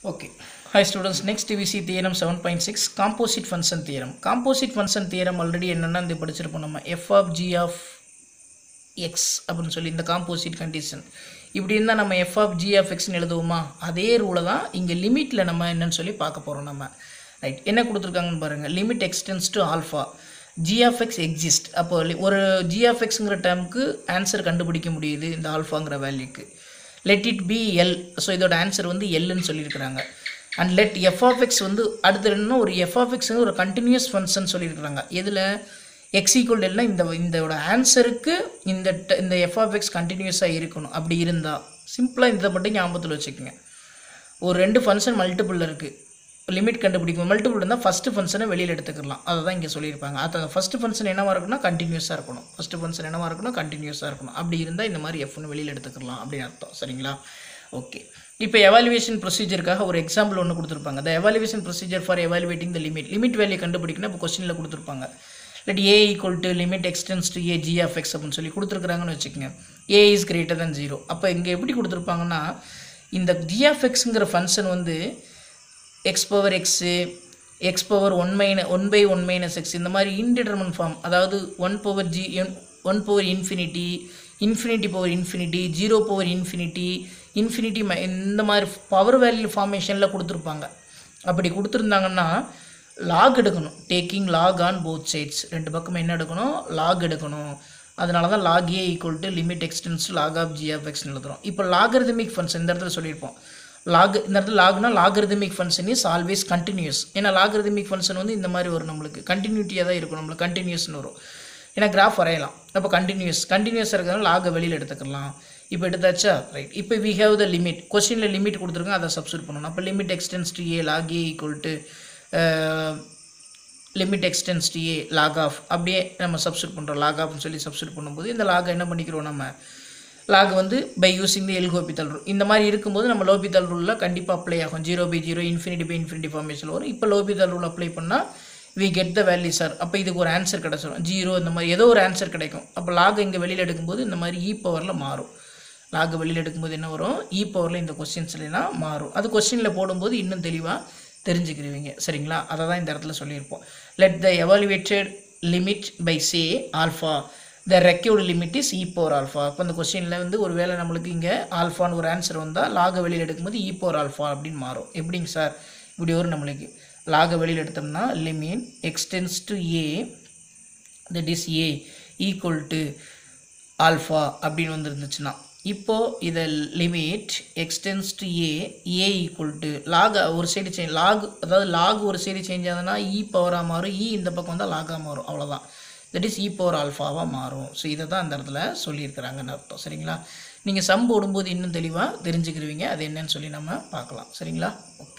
Okay. Hi students, next we see theorem 7.6 composite function theorem. Composite function theorem already என்னென்னா இந்த படிச்சிருப்போம் நம்ம f of g of x அப்படின்னு சொல்லி இந்த காம்போசிட் கண்டிஷன் இப்படி இருந்தால் நம்ம எஃப் ஆஃப் ஜி ஆஃப் எக்ஸ்னு எழுதுவோமா அதே ரூலை தான் இங்கே லிமிட்டில் நம்ம என்னன்னு சொல்லி பார்க்க போகிறோம் நம்ம ரைட் என்ன கொடுத்துருக்காங்கன்னு பாருங்கள் limit extends to alpha G of X exist அப்போ li- ஒரு ஜி ஆஃப் எக்ஸுங்கிற டேர்முக்கு ஆன்சர் கண்டுபிடிக்க முடியுது இந்த ஆல்ஃபாங்கிற வேல்யூக்கு let it be L so இதோட ஆன்சர் வந்து எல்லுன்னு சொல்லியிருக்கிறாங்க and let F of X வந்து அடுத்து என்ன ஒரு எஃப் ஆஃப் எக்ஸ் ஒரு கண்டினியூஸ் ஃபங்க்ஷன் சொல்லியிருக்கிறாங்க எதில் எக்ஸ் ஈக்குவல் எல்னா இந்த இதோட ஆன்சருக்கு இந்த ட- இந்த எஃப் ஆஃப் எக்ஸ் கண்டினியூஸாக இருக்கணும் அப்படி இருந்தால் சிம்பிளாக இதை மட்டும் ஞாபகத்தில் வச்சுக்கோங்க ஒரு ரெண்டு ஃபங்க்ஷன் மல்டிபிளில் இருக்குது லிமிட் கண்டுபிடிக்கும் மல்டிபிள் இருந்தால் ஃபஸ்ட்டு ஃபங்க்ஷனை வெளியில் எடுத்துக்கலாம் அதை தான் இங்கே சொல்லியிருப்பாங்க அது அந்த ஃபஸ்ட்டு ஃபங்க்ஷன் என்னவாக இருக்கணும் கண்டினியூஸாக இருக்கணும் ஃபஸ்ட்டு ஃபங்க்ஷன் என்னவாக இருக்கணும் கண்டினியூஸாக இருக்கணும் அப்படி இருந்தால் இந்த மாதிரி எஃப்னு வெளியில் எடுத்துக்கலாம் அப்படின்னு அர்த்தம் சரிங்களா ஓகே இப்போ எவாலுவேஷன் ப்ரொசீஜருக்காக ஒரு எக்ஸாம்பிள் ஒன்று கொடுத்துருப்பாங்க the evaluation procedure for evaluating the limit limit value கண்டுபிடிக்கணும் இப்போ கொஸ்டினில் கொடுத்துருப்பாங்க let a equal to limit extends to a g of x அப்படின்னு சொல்லி கொடுத்துருக்குறாங்கன்னு வச்சுக்கோங்க a is greater than zero அப்போ இங்கே எப்படி கொடுத்துருப்பாங்கன்னா இந்த ஜி ஆஃப் எக்ஸுங்கிற ஃபங்க்ஷன் வந்து x power x x power one minus one by one minus x இந்த மாதிரி இன்டிடர்மன் ஃபார்ம் அதாவது one power g one power infinity infinity power infinity zero power infinity infinity இந்த மாதிரி பவர் வேல்யூ ஃபார்மேஷனில் கொடுத்துருப்பாங்க அப்படி கொடுத்துருந்தாங்கன்னா லாக் எடுக்கணும் taking log on both sides ரெண்டு பக்கம் என்ன எடுக்கணும் லாக் எடுக்கணும் அதனால தான் log a equal to limit x tends log of g of எக்ஸ்னு எழுதுறோம் இப்போ லாகரிதமிக் ஃபங்க்ஷன் இந்த இடத்துல சொல்லியிருப்போம் லாக் இந்த இடத்துல லாக்னா logarithmic function is always continuous ஏன்னா லாகரிதமிக் ஃபங்க்ஷன் வந்து இந்த மாதிரி வரும் நம்மளுக்கு கண்டினியூட்டியாக தான் இருக்கும் நம்மளுக்கு கண்டினியூஸ்னு வரும் ஏன்னா கிராஃப் வரையலாம் அப்போ கண்டினியூஸ் கண்டினியூஸாக இருக்கிறதுனால லாகை வெளியில் எடுத்துக்கலாம் இப்போ எடுத்தாச்சா ரைட் இப்போ வி ஹேவ் த லிமிட் கொஸ்டினில் லிமிட் கொடுத்துருக்கோம் அதை சப்ஸ்டியூட் பண்ணணும் அப்போ limit extends to a log a equal to limit extends to a log of அப்படியே நம்ம சப்ஸ்டியூட் பண்ணுறோம் லாக் ஆஃப்னு சொல்லி சப்ஸ்டியூட் பண்ணும்போது இந்த லாகை என்ன பண்ணிக்கிறோம் நம்ம லாக் வந்து by using the L'Hopital rule இந்த மாதிரி இருக்கும்போது நம்ம லோபித்தல் ரூலில் கண்டிப்பாக அப்ளை ஆகும் zero by zero infinity by infinity formation வரும் இப்போ லோபித்தல் ரூல் அப்ளை பண்ணால் we get the value sir அப்போ இதுக்கு ஒரு ஆன்சர் கிடச்சிரும் ஜீரோ இந்த மாதிரி ஏதோ ஒரு ஆன்சர் கிடைக்கும் அப்போ லாக் இங்கே வெளியில் எடுக்கும்போது இந்த மாதிரி இ பவரில் மாறும் லாக் வெளியில் எடுக்கும்போது என்ன வரும் இ பவரில் இந்த கொஸ்டின்ஸ்லாம் மாறும் அது கொஸ்டினில் போடும்போது இன்னும் தெளிவாக தெரிஞ்சுக்கிருவீங்க சரிங்களா அதை தான் இந்த இடத்துல சொல்லியிருப்போம் let the evaluated limit by say alpha the required limit is e power alpha அப்போ இந்த கொஸ்டினில் வந்து ஒரு வேளை நம்மளுக்கு இங்கே ஆல்ஃபான்னு ஒரு ஆன்சர் வந்தால் லாக வெளியில் எடுக்கும்போது இ பவர் ஆல்ஃபா அப்படின்னு மாறும் எப்படிங்க சார் இப்படி வரும் நம்மளுக்கு லாக வெளியில் எடுத்தோம்னா limit extends to a that is a equal to alpha அப்படின்னு வந்துருந்துச்சுன்னா இப்போது இதை limit extends to a a equal to log ஒரு சைடு சேஞ்ச் லாக் அதாவது லாக் ஒரு சைடு சேஞ்ச் ஆகுதுன்னா இ பவராக மாறும் இ இந்த பக்கம் வந்தால் லாகாக மாறும் அவ்வளோதான் தட் இஸ் இ பவர் ஆல்ஃபாவாக மாறும் ஸோ இதை தான் அந்த இடத்துல சொல்லியிருக்கிறாங்கன்னு அர்த்தம் சரிங்களா நீங்கள் சம் போடும்போது இன்னும் தெளிவாக தெரிஞ்சுக்கிருவீங்க அது என்னன்னு சொல்லி நம்ம பார்க்கலாம் சரிங்களா ஓகே